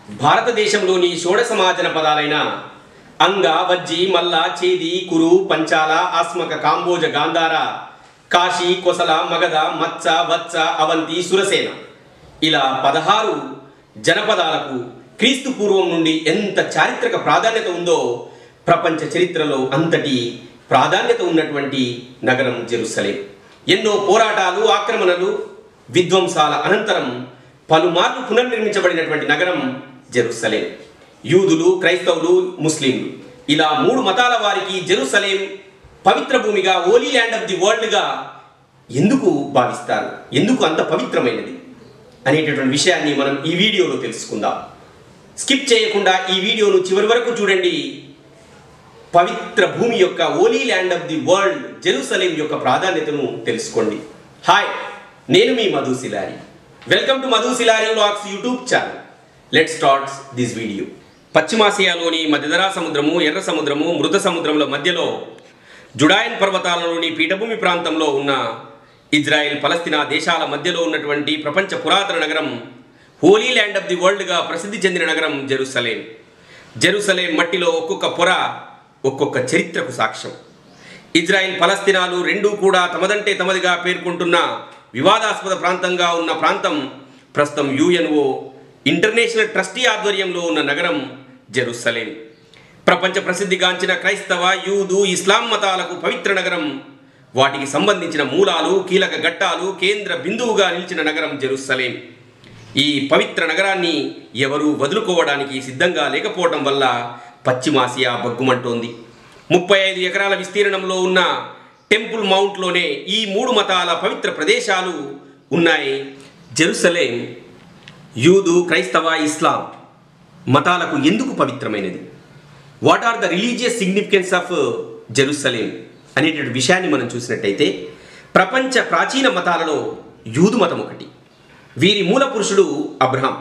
భారతదేశంలోని షోడసమాజన పదాలైన అంగ వజ్జి మల్ల చేది కురు పంచాల ఆస్మక కాంబోజ గాంధార కాశీ కొసల మగధ మత్స వత్స అవంతి సురసేన ఇలా పదహారు జనపదాలకు క్రీస్తు పూర్వం నుండి ఎంత చారిత్రక ప్రాధాన్యత ఉందో ప్రపంచ చరిత్రలో అంతటి ప్రాధాన్యత ఉన్నటువంటి నగరం జెరూసలేం ఎన్నో పోరాటాలు ఆక్రమణలు విధ్వంసాల అనంతరం పలుమార్లు పునర్నిర్మించబడినటువంటి నగరం జెరూసలేం యూదులు క్రైస్తవులు ముస్లింలు ఇలా మూడు మతాల వారికి జెరూసలేం పవిత్ర భూమిగా ఓలీ ల్యాండ్ ఆఫ్ ది వరల్డ్గా ఎందుకు భావిస్తారు ఎందుకు అంత పవిత్రమైనది అనేటటువంటి విషయాన్ని మనం ఈ వీడియోలో తెలుసుకుందాం స్కిప్ చేయకుండా ఈ వీడియోను చివరి వరకు చూడండి పవిత్ర భూమి యొక్క holy land of the world Jerusalem యొక్క ప్రాధాన్యతను తెలుసుకోండి హాయ్ నేను మీ Madhu Silari welcome to Madhu Silari vlogs YouTube channel let starts this video పశ్చిమాసియాలోని మధ్యధరా సముద్రము ఎర్ర సముద్రము మృత సముద్రముల మధ్యలో జుడాయన్ పర్వతాలలోని పీఠభూమి ప్రాంతంలో ఉన్న ఇజ్రాయెల్ పలస్తీనా దేశాల మధ్యలో ఉన్నటువంటి ప్రపంచ పురాతన నగరం హోలీ ల్యాండ్ ఆఫ్ ది వరల్డ్గా ప్రసిద్ధి చెందిన నగరం జెరూసలేం జెరూసలేం మట్టిలో ఒక్కొక్క పొర ఒక్కొక్క చరిత్రకు సాక్ష్యం ఇజ్రాయెల్ పలస్తీనాలు రెండూ కూడా తమదంటే తమదిగా పేర్కొంటున్న వివాదాస్పద ప్రాంతంగా ఉన్న ప్రాంతం ప్రస్తుతం యుఎన్ఓ ఇంటర్నేషనల్ ట్రస్టీ ఆధ్వర్యంలో ఉన్న నగరం జెరూసలేం ప్రపంచ ప్రసిద్ధిగాంచిన క్రైస్తవ యూదు ఇస్లాం మతాలకు పవిత్ర నగరం వాటికి సంబంధించిన మూలాలు కీలక ఘట్టాలు కేంద్ర బిందువుగా నిలిచిన నగరం జెరూసలేం ఈ పవిత్ర నగరాన్ని ఎవరూ వదులుకోవడానికి సిద్ధంగా లేకపోవడం వల్ల పశ్చిమాసియా బగ్గుమంటోంది ముప్పై ఐదు ఎకరాల విస్తీర్ణంలో ఉన్న టెంపుల్ మౌంట్లోనే ఈ మూడు మతాల పవిత్ర ప్రదేశాలు ఉన్నాయి జెరూసలేం యూదు క్రైస్తవ ఇస్లాం మతాలకు ఎందుకు పవిత్రమైనది what are the religious significance of Jerusalem అనేటువంటి విషయాన్ని మనం చూసినట్టయితే ప్రపంచ ప్రాచీన మతాలలో యూదు మతం ఒకటి వీరి మూల పురుషుడు అబ్రహాం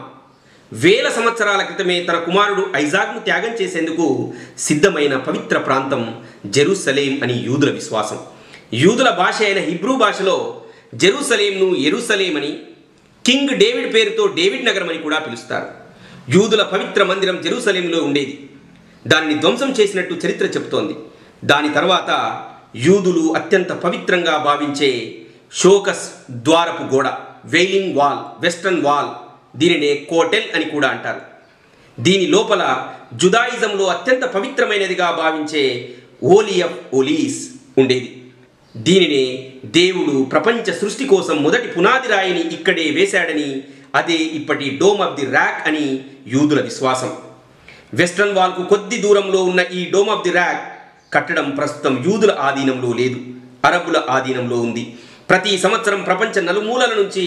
వేల సంవత్సరాల క్రితమే తన కుమారుడు ఐజాక్ను త్యాగం చేసేందుకు సిద్ధమైన పవిత్ర ప్రాంతం జెరూసలేం అని యూదుల విశ్వాసం యూదుల భాష అయిన హిబ్రూ భాషలో జెరూసలేంను ఎరుసలేం అని కింగ్ డేవిడ్ పేరుతో డేవిడ్ నగరం అని కూడా పిలుస్తారు యూదుల పవిత్ర మందిరం జెరూసలేంలో ఉండేది దానిని ధ్వంసం చేసినట్టు చరిత్ర చెబుతోంది దాని తర్వాత యూదులు అత్యంత పవిత్రంగా భావించే షోకస్ ద్వారపు గోడ వెయిలింగ్ వాల్ వెస్టర్న్ వాల్ దీనినే కోటెల్ అని కూడా అంటారు దీని లోపల జుదాయిజంలో అత్యంత పవిత్రమైనదిగా భావించే ఓలియఫ్ ఓలీస్ ఉండేది దీనినే దేవుడు ప్రపంచ సృష్టి కోసం మొదటి పునాది రాయిని ఇక్కడే వేశాడని అదే ఇప్పటి డోమ్ ఆఫ్ ది ర్యాక్ అని యూదుల విశ్వాసం వెస్ట్రన్ వాల్కు కొద్ది దూరంలో ఉన్న ఈ డోమ్ ఆఫ్ ది ర్యాక్ కట్టడం ప్రస్తుతం యూదుల ఆధీనంలో లేదు అరబుల ఆధీనంలో ఉంది ప్రతి సంవత్సరం ప్రపంచ నలుమూలల నుంచి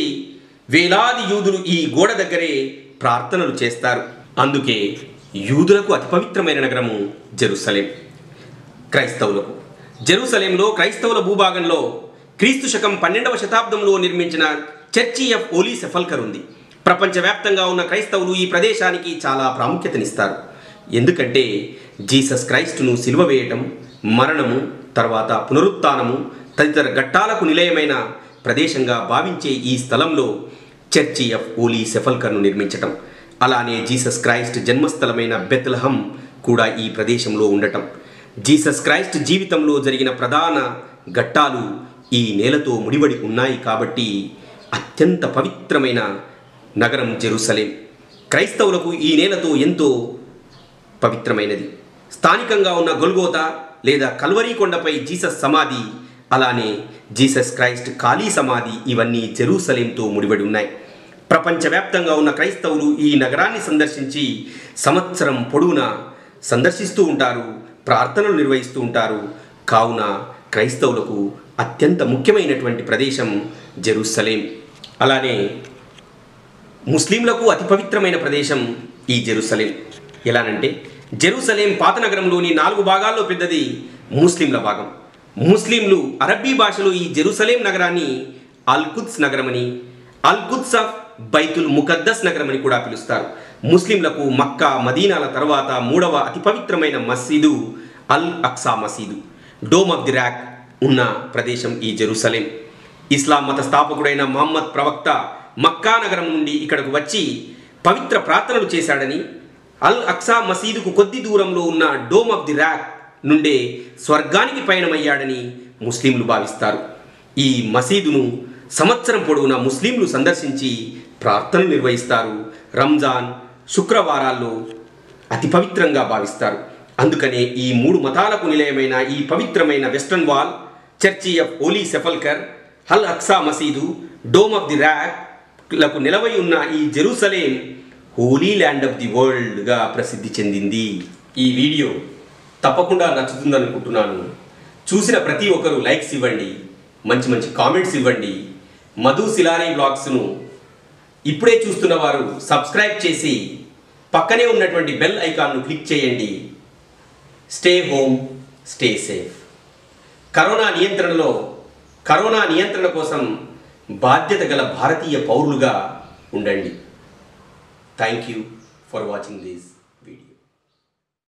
వేలాది యూదులు ఈ గోడ దగ్గరే ప్రార్థనలు చేస్తారు అందుకే యూదులకు అతి పవిత్రమైన నగరము జెరూసలేం క్రైస్తవులకు జెరూసలేంలో క్రైస్తవుల భూభాగంలో క్రీస్తు శకం పన్నెండవ శతాబ్దంలో నిర్మించిన చర్చి ఆఫ్ ఓలీ సెఫల్కర్ ఉంది ప్రపంచవ్యాప్తంగా ఉన్న క్రైస్తవులు ఈ ప్రదేశానికి చాలా ప్రాముఖ్యతనిస్తారు ఎందుకంటే జీసస్ క్రైస్టును సిలువ వేయటం మరణము తర్వాత పునరుత్థానము తదితర ఘట్టాలకు నిలయమైన ప్రదేశంగా భావించే ఈ స్థలంలో చర్చి ఆఫ్ ఓలీ సెఫల్కర్ను నిర్మించటం అలానే జీసస్ క్రైస్ట్ జన్మస్థలమైన బెత్లహం కూడా ఈ ప్రదేశంలో ఉండటం జీసస్ క్రైస్ట్ జీవితంలో జరిగిన ప్రధాన ఘట్టాలు ఈ నేలతో ముడివడి ఉన్నాయి కాబట్టి అత్యంత పవిత్రమైన నగరం జెరూసలేం క్రైస్తవులకు ఈ నేలతో ఎంతో పవిత్రమైనది స్థానికంగా ఉన్న గొల్గోత లేదా కల్వరీ కొండపై జీసస్ సమాధి అలానే జీసస్ క్రైస్ట్ ఖాళీ సమాధి ఇవన్నీ జెరూసలేంతో ముడిపడి ఉన్నాయి ప్రపంచవ్యాప్తంగా ఉన్న క్రైస్తవులు ఈ నగరాన్ని సందర్శించి సంవత్సరం పొడవునా సందర్శిస్తూ ఉంటారు ప్రార్థనలు నిర్వహిస్తూ ఉంటారు కావున క్రైస్తవులకు అత్యంత ముఖ్యమైనటువంటి ప్రదేశం జెరూసలేం అలానే ముస్లింలకు అతి పవిత్రమైన ప్రదేశం ఈ జెరూసలేం ఎలానంటే జెరూసలేం పాత నగరంలోని నాలుగు భాగాల్లో పెద్దది ముస్లింల భాగం ముస్లింలు అరబ్బీ భాషలో ఈ జెరూసలేం నగరాన్ని అల్కుద్స్ నగరమని అల్కుద్స్ ఆఫ్ బైతుల్ ముకద్దస్ నగరమని కూడా పిలుస్తారు ముస్లింలకు మక్కా మదీనాల తర్వాత మూడవ అతి పవిత్రమైన మసీదు అల్ అక్సా మసీదు డోమ్ ఆఫ్ ది ర్యాక్ ఉన్న ప్రదేశం ఈ జెరూసలేం ఇస్లాం మత స్థాపకుడైన మహమ్మద్ ప్రవక్త మక్కా నగరం నుండి ఇక్కడకు వచ్చి పవిత్ర ప్రార్థనలు చేశాడని అల్ అక్సా మసీదుకు కొద్ది దూరంలో ఉన్న డోమ్ ఆఫ్ ది ర్యాక్ నుండే స్వర్గానికి పయనమయ్యాడని ముస్లింలు భావిస్తారు ఈ మసీదును సంవత్సరం పొడవునా ముస్లింలు సందర్శించి ప్రార్థనలు నిర్వహిస్తారు రంజాన్ శుక్రవారాల్లో అతి పవిత్రంగా భావిస్తారు అందుకనే ఈ మూడు మతాలకు నిలయమైన ఈ పవిత్రమైన western wall church of holy sepulchre Al Aqsa మసీదు డోమ్ ఆఫ్ ది ర్యాక్ లకు నిలవై ఉన్న ఈ Jerusalem holy land of the వరల్డ్గా ప్రసిద్ధి చెందింది ఈ వీడియో తప్పకుండా నచ్చుతుందనుకుంటున్నాను చూసిన ప్రతి ఒక్కరూ లైక్స్ ఇవ్వండి మంచి మంచి కామెంట్స్ ఇవ్వండి మధు సిలారీ బ్లాగ్స్ను ఇప్పుడే చూస్తున్న వారు సబ్స్క్రైబ్ చేసి పక్కనే ఉన్నటువంటి బెల్ ఐకాన్ను క్లిక్ చేయండి stay home stay safe corona నియంత్రణలో కరోనా నియంత్రణ కోసం బాధ్యత గల భారతీయ పౌరులుగా ఉండండి thank you for watching this video